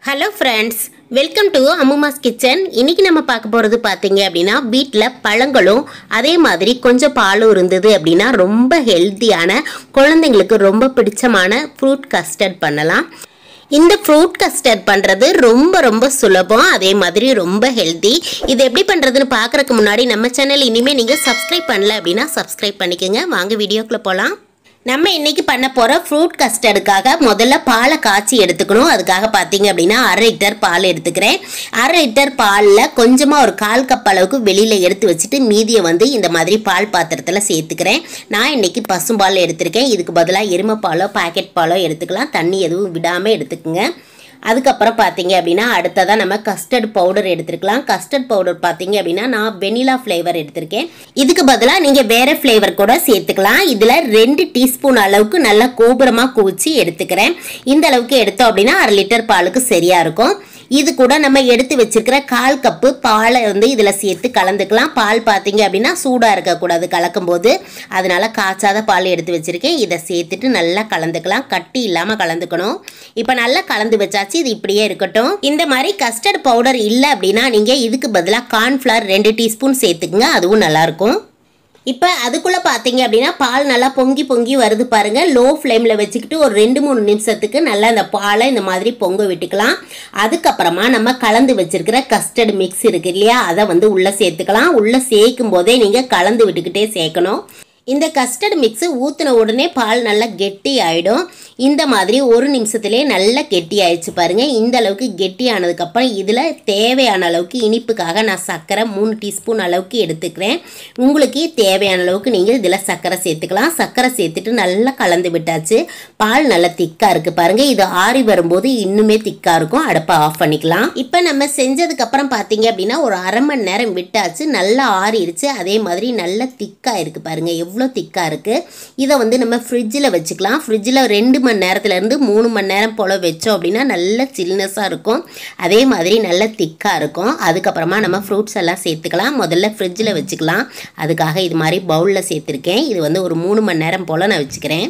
hello friends welcome to Ammuma's kitchen இன்னைக்கு நம்ம பார்க்க போகிறது பார்த்தீங்க அப்படின்னா வீட்டில் பழங்களும் அதே மாதிரி கொஞ்சம் பாலும் இருந்தது அப்படின்னா ரொம்ப ஹெல்த்தியான குழந்தைங்களுக்கு ரொம்ப பிடிச்சமான ஃப்ரூட் கஸ்டர்ட் பண்ணலாம் இந்த ஃப்ரூட் கஸ்டர்ட் பண்ணுறது ரொம்ப ரொம்ப சுலபம் அதே மாதிரி ரொம்ப ஹெல்த்தி இது எப்படி பண்ணுறதுன்னு பார்க்குறதுக்கு முன்னாடி நம்ம சேனல் இனிமேல் நீங்கள் சப்ஸ்கிரைப் பண்ணல அப்படின்னா சப்ஸ்கிரைப் பண்ணிக்கோங்க வாங்க வீடியோக்குள்ளே போகலாம் நம்ம இன்னைக்கு பண்ண போகிற ஃப்ரூட் கஸ்டர்டுக்காக முதல்ல பாலை காய்ச்சி எடுத்துக்கணும் அதுக்காக பார்த்தீங்க அப்படின்னா அரை லிட்டர் பால் எடுத்துக்கிறேன் அரை லிட்டர் பாலில் கொஞ்சமாக ஒரு கால் கப் அளவுக்கு வெளியில் எடுத்து வச்சுட்டு மீதியை வந்து இந்த மாதிரி பால் பாத்திரத்தில் சேர்த்துக்கிறேன் நான் இன்னைக்கு பசும்பால் எடுத்திருக்கேன் இதுக்கு பதிலாக எருமை பாலோ பாக்கெட் பாலோ எடுத்துக்கலாம் தண்ணி எதுவும் விடாமல் எடுத்துக்கோங்க அதுக்கப்புறம் பார்த்தீங்க அப்படின்னா அடுத்ததாக நம்ம கஸ்டர்ட் பவுடர் எடுத்துருக்கலாம் கஸ்டர்ட் பவுடர் பார்த்தீங்க அப்படின்னா நான் வெனிலா ஃப்ளேவர் எடுத்திருக்கேன் இதுக்கு பதிலாக நீங்கள் வேறு ஃப்ளேவர் கூட சேர்த்துக்கலாம் இதில் ரெண்டு டீஸ்பூன் அளவுக்கு நல்லா கோபுரமாக குவிச்சு எடுத்துக்கிறேன் இந்த அளவுக்கு எடுத்தோம் அப்படின்னா அரை லிட்டர் பாலுக்கு சரியாக இருக்கும் இது கூட நம்ம எடுத்து வச்சிருக்கிற கால் கப்பு பாலை வந்து இதில் சேர்த்து கலந்துக்கலாம் பால் பார்த்தீங்க அப்படின்னா சூடாக இருக்கக்கூடாது கலக்கும் போது அதனால காய்ச்சாத பால் எடுத்து வச்சிருக்கேன் இதை சேர்த்துட்டு நல்லா கலந்துக்கலாம் கட்டி இல்லாமல் கலந்துக்கணும் இப்போ நல்லா கலந்து வச்சாச்சு இது இப்படியே இருக்கட்டும் இந்த மாதிரி கஸ்டர்ட் பவுடர் இல்லை அப்படின்னா நீங்கள் இதுக்கு பதிலாக கார்ன்ஃப்ளவர் ரெண்டு டீஸ்பூன் சேர்த்துக்குங்க அதுவும் நல்லாயிருக்கும் இப்போ அதுக்குள்ளே பார்த்தீங்க அப்படின்னா பால் நல்லா பொங்கி பொங்கி வருது பாருங்கள் லோ ஃப்ளேமில் வச்சுக்கிட்டு ஒரு ரெண்டு மூணு நிமிஷத்துக்கு நல்லா இந்த பாலை இந்த மாதிரி பொங்க விட்டுக்கலாம் அதுக்கப்புறமா நம்ம கலந்து வச்சிருக்கிற கஸ்டர்ட் மிக்ஸ் இருக்கு இல்லையா அதை வந்து உள்ளே சேர்த்துக்கலாம் உள்ளே சேர்க்கும் போதே நீங்கள் கலந்து விட்டுக்கிட்டே சேர்க்கணும் இந்த கஸ்டர்ட் மிக்ஸு ஊற்றின உடனே பால் நல்லா கெட்டி ஆகிடும் இந்த மாதிரி ஒரு நிமிஷத்துலேயே நல்லா கெட்டி ஆயிடுச்சு பாருங்கள் இந்த அளவுக்கு கெட்டி ஆனதுக்கப்புறம் இதில் தேவையான அளவுக்கு இனிப்புக்காக நான் சர்க்கரை மூணு டீஸ்பூன் அளவுக்கு எடுத்துக்கிறேன் உங்களுக்கு தேவையான அளவுக்கு நீங்கள் இதில் சர்க்கரை சேர்த்துக்கலாம் சர்க்கரை சேர்த்துட்டு நல்லா கலந்து விட்டாச்சு பால் நல்லா திக்காக இருக்குது பாருங்கள் இது ஆறி வரும்போது இன்னுமே திக்காக இருக்கும் அடுப்பை ஆஃப் பண்ணிக்கலாம் இப்போ நம்ம செஞ்சதுக்கப்புறம் பார்த்தீங்க அப்படின்னா ஒரு அரை மணி நேரம் விட்டாச்சு நல்லா ஆறிடுச்சு அதே மாதிரி நல்லா திக்காக இருக்குது பாருங்கள் எவ்வளோ திக்காக இருக்குது இதை வந்து நம்ம ஃப்ரிட்ஜில் வச்சுக்கலாம் ஃப்ரிட்ஜில் ரெண்டு மணி நேரத்துலேருந்து மூணு மணி நேரம் போல் வச்சோம் அப்படின்னா நல்ல சில்னஸாக இருக்கும் அதே மாதிரி நல்ல திக்காக இருக்கும் அதுக்கப்புறமா நம்ம ஃப்ரூட்ஸ் எல்லாம் சேர்த்துக்கலாம் முதல்ல ஃப்ரிட்ஜில் வச்சுக்கலாம் அதுக்காக இது மாதிரி பவுலில் சேர்த்துருக்கேன் இது வந்து ஒரு மூணு மணி நேரம் போல் நான் வச்சுக்கிறேன்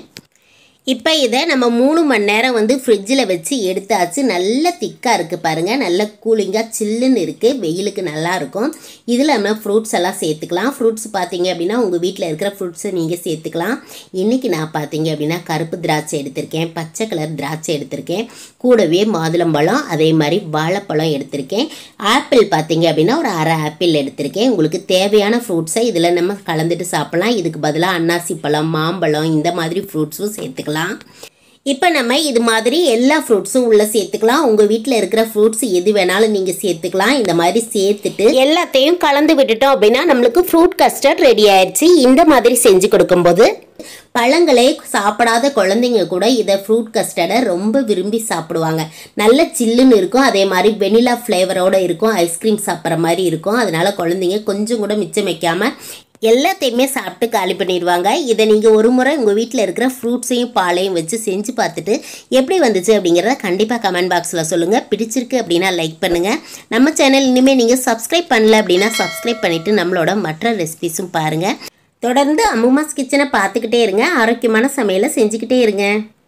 இப்போ இதை நம்ம மூணு மணி நேரம் வந்து ஃப்ரிட்ஜில் வச்சு எடுத்தாச்சு நல்ல திக்காக இருக்குது பாருங்கள் நல்ல கூலிங்காக சில்லுன்னு இருக்குது வெயிலுக்கு நல்லா இருக்கும் இதில் நம்ம ஃப்ரூட்ஸ் எல்லாம் சேர்த்துக்கலாம் ஃப்ரூட்ஸ் பார்த்தீங்க அப்படின்னா உங்கள் வீட்டில் இருக்கிற ஃப்ரூட்ஸை நீங்கள் சேர்த்துக்கலாம் இன்றைக்கி நான் பார்த்தீங்க அப்படின்னா கருப்பு திராட்சை எடுத்திருக்கேன் பச்சை கலர் திராட்சை எடுத்திருக்கேன் கூடவே மாதுளம்பழம் அதே மாதிரி வாழைப்பழம் எடுத்திருக்கேன் ஆப்பிள் பார்த்தீங்க அப்படின்னா ஒரு அரை ஆப்பிள் எடுத்திருக்கேன் உங்களுக்கு தேவையான ஃப்ரூட்ஸை இதில் நம்ம கலந்துட்டு சாப்பிட்லாம் இதுக்கு பதிலாக அன்னாசி பழம் மாம்பழம் இந்த மாதிரி ஃப்ரூட்ஸும் சேர்த்துக்கலாம் இப்போ நம்ம இது மாதிரி எல்லா ஃப்ரூட்ஸும் உள்ளே சேர்த்துக்கலாம் உங்கள் வீட்டில் இருக்கிற ஃப்ரூட்ஸ் எது வேணாலும் நீங்கள் சேர்த்துக்கலாம் இந்த மாதிரி சேர்த்துட்டு எல்லாத்தையும் கலந்து விட்டுட்டோம் அப்படின்னா நம்மளுக்கு ஃப்ரூட் கஸ்டர்ட் ரெடி ஆயிடுச்சு இந்த மாதிரி செஞ்சு கொடுக்கும்போது பழங்களே சாப்பிடாத குழந்தைங்க கூட இதை ஃப்ரூட் கஸ்டர்டை ரொம்ப விரும்பி சாப்பிடுவாங்க நல்ல சில்லுன்னு இருக்கும் அதே மாதிரி வெனிலா ஃப்ளேவரோடு இருக்கும் ஐஸ்கிரீம் சாப்பிட்ற மாதிரி இருக்கும் அதனால குழந்தைங்க கொஞ்சம் கூட மிச்சம் வைக்காமல் எல்லாத்தையுமே சாப்பிட்டு காலி பண்ணிடுவாங்க இதை நீங்கள் ஒரு முறை உங்கள் வீட்டில் இருக்கிற ஃப்ரூட்ஸையும் பாலையும் வச்சு செஞ்சு பார்த்துட்டு எப்படி வந்துச்சு அப்படிங்கிறத கண்டிப்பாக கமெண்ட் பாக்ஸில் சொல்லுங்கள் பிடிச்சிருக்கு அப்படின்னா லைக் பண்ணுங்கள் நம்ம சேனல் இனிமேல் நீங்கள் சப்ஸ்கிரைப் பண்ணல அப்படின்னா சப்ஸ்கிரைப் பண்ணிவிட்டு நம்மளோட மற்ற ரெசிபிஸும் பாருங்கள் தொடர்ந்து அம்முமாஸ் கிச்சனை பார்த்துக்கிட்டே இருங்க ஆரோக்கியமான சமையலை செஞ்சுக்கிட்டே இருங்க